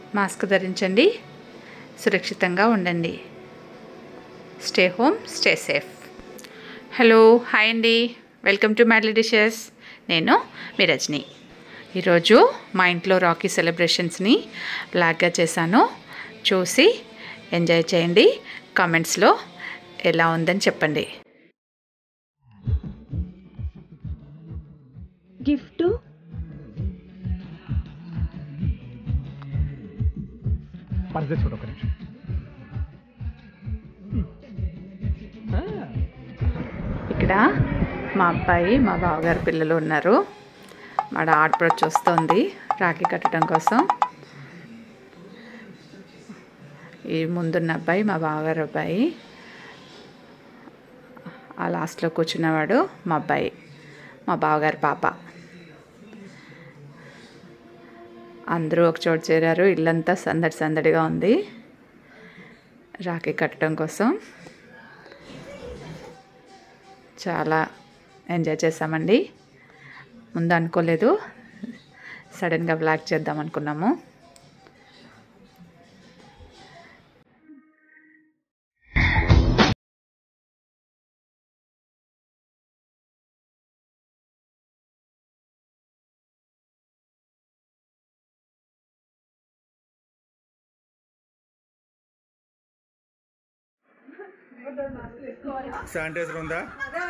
Mask ధరించండి సురక్షితంగా ఉండండి stay home stay safe hello hi అండి వెల్కమ్ టు మ్యాడ్లీ డిషెస్ నేను మీ రజని ఈరోజు మా ఇంట్లో రాకీ సెలబ్రేషన్స్ని బ్లాగ్గా చేశాను చూసి ఎంజాయ్ చేయండి కామెంట్స్లో ఎలా ఉందని చెప్పండి గిఫ్ట్ పర్దే చూడు ఒక నిమిషం ఇక్కడ మా అబ్బాయి మా బావగారు పిల్లలు ఉన్నారు మా ఆడపడొచ్చి వస్తుంది రాఖీ కట్టడం కోసం ఈ ముందున్న అబ్బాయి మా బావగారు అబ్బాయి ఆ లాస్ట్లో కూర్చున్నవాడు మా అబ్బాయి మా బావగారి పాప అందరూ ఒక చోటు చేరారు ఇల్లంతా సందడి సందడిగా ఉంది రాఖీ కట్టడం కోసం చాలా ఎంజాయ్ చేసామండి ముందు అనుకోలేదు సడన్గా బ్లాక్ చేద్దాం అనుకున్నాము శానిటైజర్ ఉందా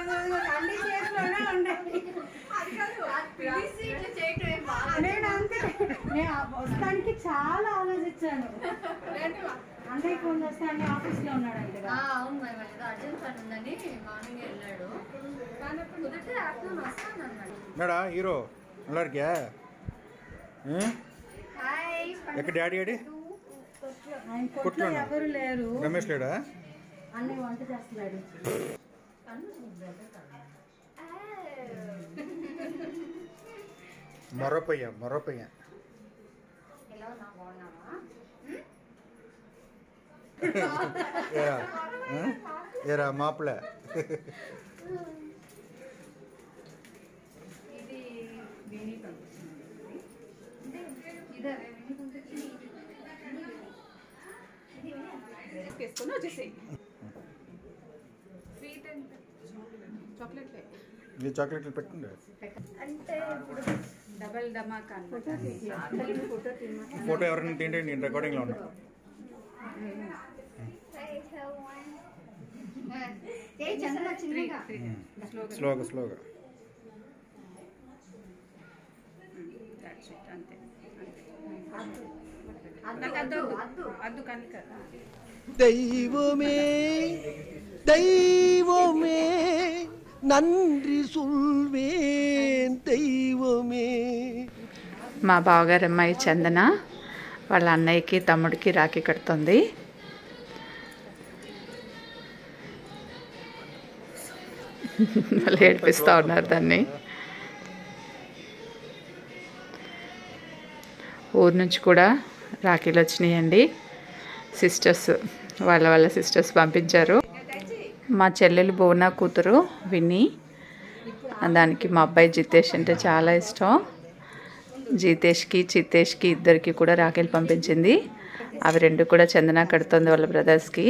నేను అంతే నేను వస్తానికి చాలా ఆలోచించాను అంటే ఫోన్ వస్తాను ఆఫీస్ లో ఉన్నాడు అంటే ఆ, అవును మేడం ఏదో అర్జెంట్ పని ఉందని మార్నింగ్ వెళ్ళాడు కానీ కుదిరితే ఆఫ్టర్నూన్ వస్తాను అన్నాడు என்னடா ஹீரோ நல்லா இருக்கியா ம்? హాయ్ ఎక్కడ డాడీ డాడీ ఆయన కొట్లో కొట్లోనా? ఎవరు లేరు రమేష్ లేడా అన్ని వంట చేస్తున్నాడు మొర్రపయ్య మొర్రపయ్య ఎలా ఉన్నా బాగున్నావా ఏరా ఆ? ఏరా మాப்பிள்ள ఇది వేణి పంపిస్తుంది ఇదే వేణి పంపించింది వేసుకొని వచ్చేసేయి స్వీట్ ఎంత చాక్లెట్లే ఈ చాక్లెట్లు పెట్టండి అంటే ఇప్పుడు డబల్ ధమాకా ఫోటో ఎవరైనా తింటే నేను రికార్డింగ్లో ఉన్నా ఏ చంద్ర చిన్నగా స్లోగా స్లోగా అంతే అద్దు అద్దు అద్దు కానీ కదా தெய்வமே தெய்வமே நன்றி சொல்வேன் தெய்வமே మా బావగారు అమ్మాయి చందన వాళ్ళ అన్నయ్యకి తమ్ముడికి రాఖీ కడుతుంది వాళ్ళు ఏడిపిస్తూ ఉన్నారు దాన్ని ఊరు నుంచి కూడా రాఖీలు వచ్చినాయండి సిస్టర్స్ వాళ్ళ వాళ్ళ సిస్టర్స్ పంపించారు మా చెల్లెలు భువన కూతురు విన్ని దానికి మా అబ్బాయి జితేష్ అంటే చాలా ఇష్టం జితేష్కి చితేష్కి ఇద్దరికి కూడా రాఖీలు పంపించింది అవి రెండు కూడా చందన కడుతుంది వాళ్ళ బ్రదర్స్కి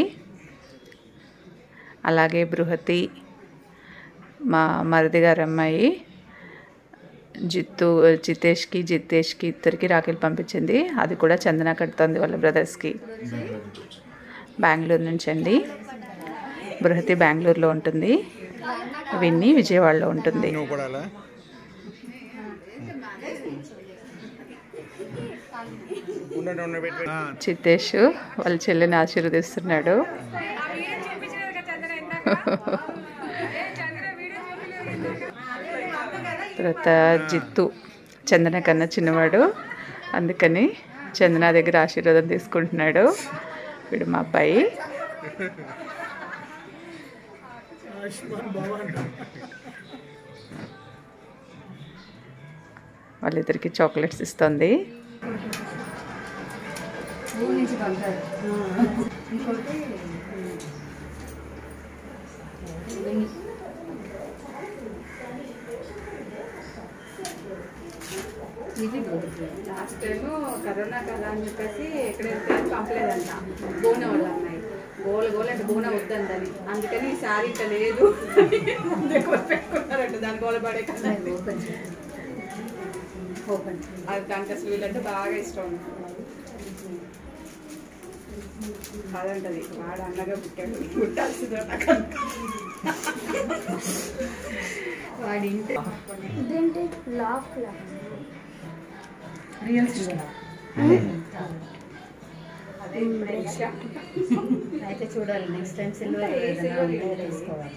అలాగే బృహతి మా మరిది గారు అమ్మాయి జిత్తు జితేష్కి జితేష్కి ఇద్దరికి రాఖీలు పంపించింది అది కూడా చందన కడుతుంది వాళ్ళ బ్రదర్స్కి బెంగళూరు నుంచి అండి బృహతి బెంగళూరులో ఉంటుంది విన్ని విజయవాడలో ఉంటుంది నువ్వు కూడా అలా ఉండండి ఉండండి పెట్టి ఆ, చిత్తేష్ వాళ్ళ చెల్లిని ఆశీర్వదిస్తున్నాడు తర్వాత జిత్తు చందన కన్నా చిన్నవాడు అందుకని చందన దగ్గర ఆశీర్వాదం తీసుకుంటున్నాడు వీడు మా అబ్బాయి వాళ్ళిద్దరికి చాక్లెట్స్ ఇస్తుంది ఊరి నుంచి పంపారు ఇంకోటి లాస్ట్ టైం కరోనా కదా అని చెప్పేసి ఎక్కడైతే పంపలేదంట బోన వాళ్ళ అమ్మాయి గోల గోల అంటే బోన వద్దందని అందుకని ఈ శారీ ఇట్లా లేదు ముందే కొని పెట్టుకున్నారంట దాని గోల పడే కదా అది దానికి అసలు వీళ్ళంటే బాగా ఇష్టం అదంటది వాడు అన్నగా పుట్టాడు పుట్టాల్సిందే నాకు వాడి ఇంటి ఇదేంటి లాక్ లా అదే ఇప్పుడు ఇచ్చా. అయితే చూడాలి నెక్స్ట్ టైం సిల్వర్ ఏదైనా ఉంటే తీసుకోవాలి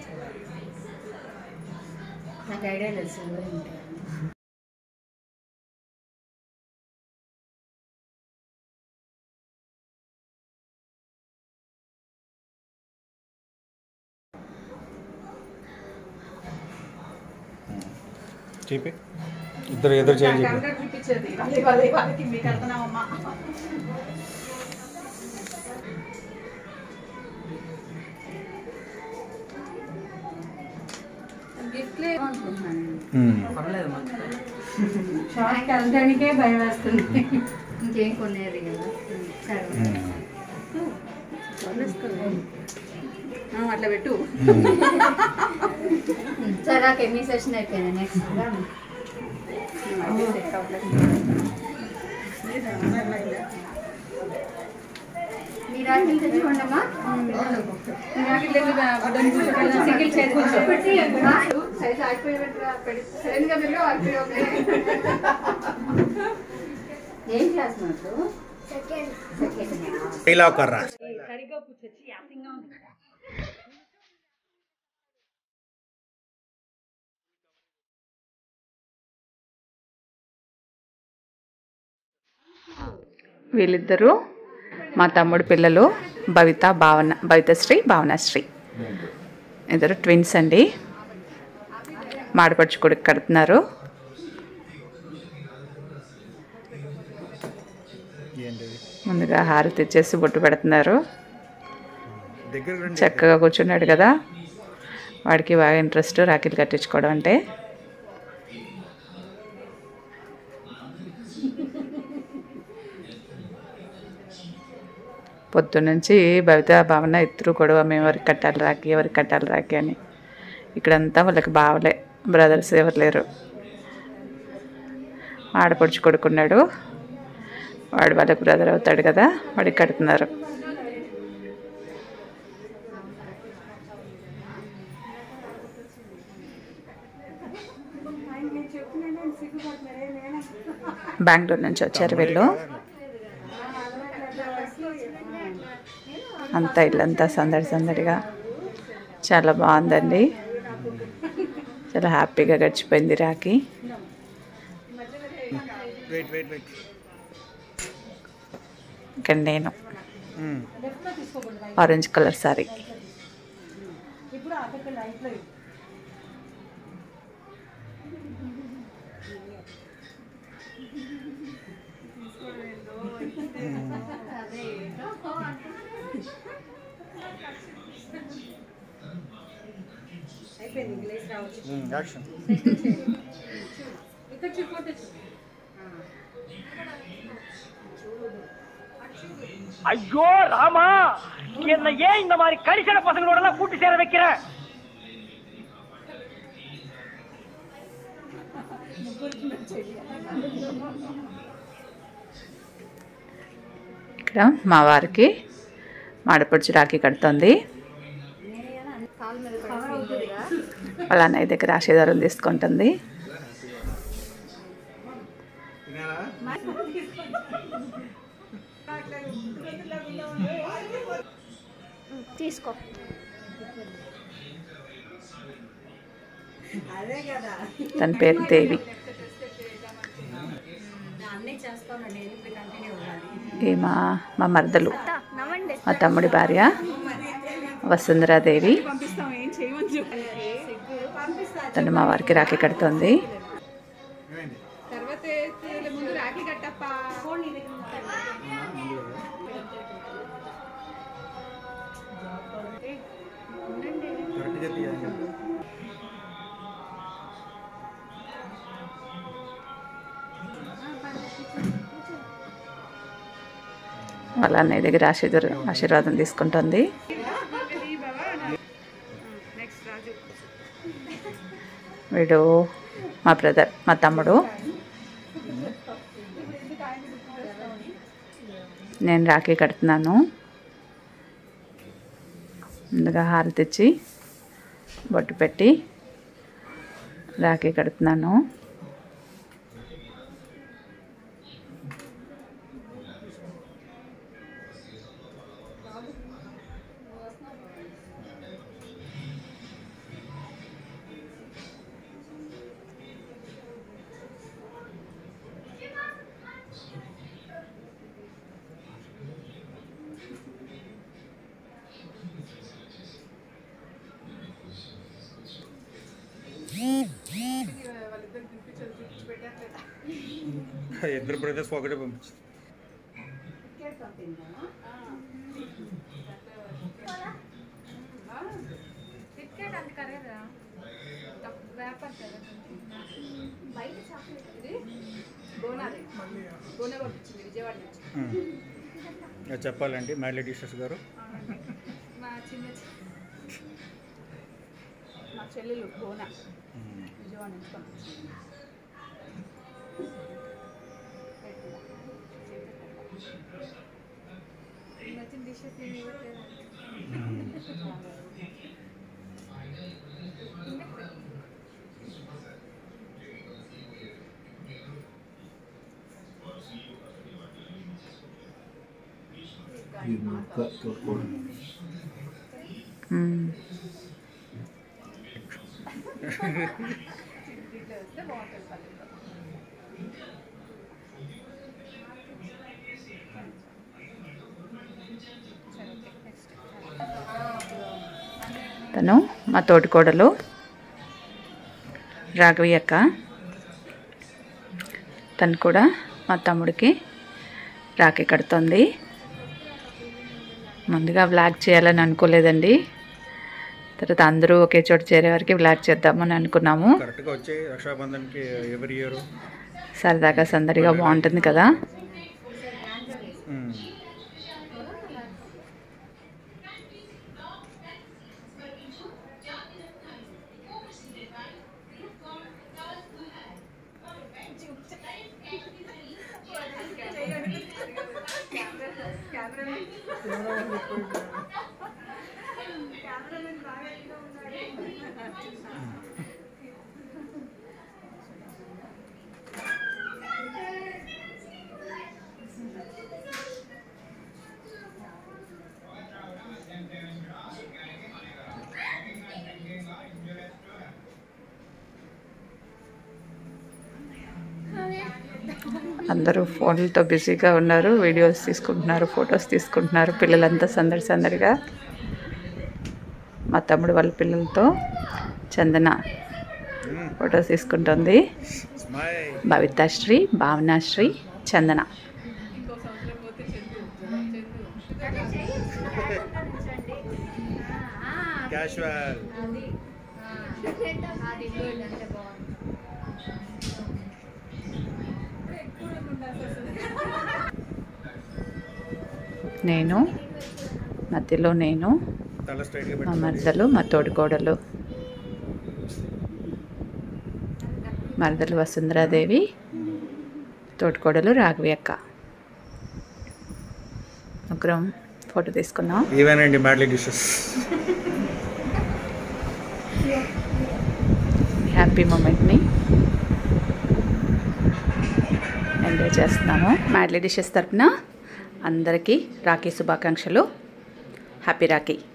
నాకు ఐడియా లేదు సిల్వర్ ఉంటాయి చూపి ఇద్దరు ఎదురు చేయి చూపి కంగారు చూపించేది వాళ్ళే వాళ్ళే వాళ్ళకి మీకు వెళ్తున్నామమ్మా గిఫ్ట్లే అనుకుంటున్నాను ఉమ్. షాప్కి వెళ్ళడానికే భయం వేస్తుంది ఇంకేం కొనేది కదా సరే ఉమ్. ఆ, అట్లా పెట్టు సరే నాకు ఎన్ని సెషన్ అయిపోయింది నెక్స్ట్ మీరు అన్ని తెచ్చుకోండమ్మా సింగిల్ సైజ్ ఆగిపోయేటట్టుగా పెడి సడన్ గా మీరు ఆగిపోయి ఏం క్లాస్ నాకు సెకండ్ సెకండ్ ఇలా ఒక రా వీళ్ళిద్దరూ మా తమ్ముడు పిల్లలు భవిత భావన భవితశ్రీ భావనశ్రీ ఇద్దరు ట్విన్స్ అండి మాడపడుచు కొడుకు కడుతున్నారు ఏంటిది ముందుగా హారతి ఇచ్చేసి బొట్టు పెడుతున్నారు దగ్గర రండి చక్కగా కూర్చున్నాడు కదా వాడికి బాగా ఇంట్రెస్ట్ రాఖీలు కట్టించుకోవడం అంటే పొద్దున్నుంచి భవిత భావన ఇద్దరు గొడవ మేము ఎవరికి కట్టాలి రాఖీ ఎవరికి కట్టాలి రాఖీ అని ఇక్కడంతా వాళ్ళకి బావలే బ్రదర్స్ ఎవరు లేరు ఆడపడుచు కొడుకున్నాడు వాడు వాళ్ళకి బ్రదర్ అవుతాడు కదా వాడికి కడుతున్నారు బెంగళూరు నుంచి వచ్చారు వీళ్ళు అంతా ఇల్లంతా సందడి సందడిగా చాలా బాగుందండి చాలా హ్యాపీగా గడిచిపోయింది రాకి వెయిట్ వెయిట్ వెయిట్ ఇక్కడ నేను ఆరెంజ్ కలర్ సారీ ఇప్పుడు అక్కడికి లైట్లో అయిపోయింది ఇంగ్లీష్ రావచ్చు యాక్షన్ ఇక్కడ చూపొట్టు ஐயோ ராமா என்ன ஏன் இந்த மாதிரி கரிசன பசங்களோட எல்லாம் கூட்டு சேர வைக்கிற ఇక్కడ మా వారికి మాడపడుచు రాఖీ కడుతోంది వాళ్ళ అన్నయ్య దగ్గర ఆశీర్వాదం తీసుకుంటుంది తీసుకో అదే కదా తన పేరు దేవి అన్నీ చేస్తాను నేను ఇప్పుడు కంటిన్యూ అవ్వాలి ఈమె మా మరదలు నవ్వండి మా తమ్ముడి భార్య వసుంధరాదేవి తను మా వారికి రాఖీ కడుతోంది కరెక్ట్గా తీయాలి వాళ్ళ అన్నయ్య దగ్గర ఆశీర్వాద ఆశీర్వాదం తీసుకుంటుంది వీడు మా బ్రదర్ మా తమ్ముడు నేను రాఖీ కడుతున్నాను ముందుగా హారతి ఇచ్చి బొట్టు పెట్టి రాఖీ కడుతున్నాను ఇద్దరు బ్రదర్స్ ఒకటే పంపించు టికెట్ అంత కరేరా వ్యాపార్ కదా బయట చాక్లెట్ ఇది గోనాది గోనే పంపించింది విజయవాడ నుంచి అది చెప్పాలండి మ్యాడ్లీ డిషెస్ గారు మా చిన్న చి- మా చెల్లెలు గోన విజయవాడ నుంచి పంపించింది నచ్చిన డిషెస్ ఏమి ఇవ్వట్లేదు మ్మ్. ఇట్లా వస్తే బాగుంటుంది పల్లెల్లో తను మా తోటికోడలు రాఘవి అక్క తను కూడా మా తమ్ముడికి రాఖీ కడుతుంది ముందుగా వ్లాగ్ చేయాలని అనుకోలేదండి తర్వాత అందరూ ఒకే చోట చేరే వరకు వ్లాగ్ చేద్దామని అనుకున్నాము కరెక్ట్గా వచ్చే రక్షాబంధన్కి ఎవరి ఇయర్ సరదాగా సందడిగా బాగుంటుంది కదా అందరూ ఫోన్లతో బిజీగా ఉన్నారు వీడియోస్ తీసుకుంటున్నారు ఫొటోస్ తీసుకుంటున్నారు పిల్లలంతా సందడి సందడిగా మా తమ్ముడు వాళ్ళ పిల్లలతో చందన ఫొటోస్ తీసుకుంటుంది స్మైల్ భవితాశ్రీ భావనాశ్రీ చందన క్యాషువల్ అది అది గుడ్ అంటే బాగుంది నేను మధ్యలో నేను తల స్ట్రైట్గా మా పెట్టుకోండి మరదలు మా తోడికోడలు మరదలు వసుంధరాదేవి తోటికోడలు రాఘవి అక్క ముగ్గురం ఫోటో తీసుకున్నాం ఇవేనండి మ్యాడ్లీ డిషెస్ హ్యాపీ మూమెంట్ని ఎంజాయ్ చేస్తున్నాము మ్యాడ్లీ డిషెస్ తరపున అందరికీ రాఖీ శుభాకాంక్షలు హ్యాపీ రాఖీ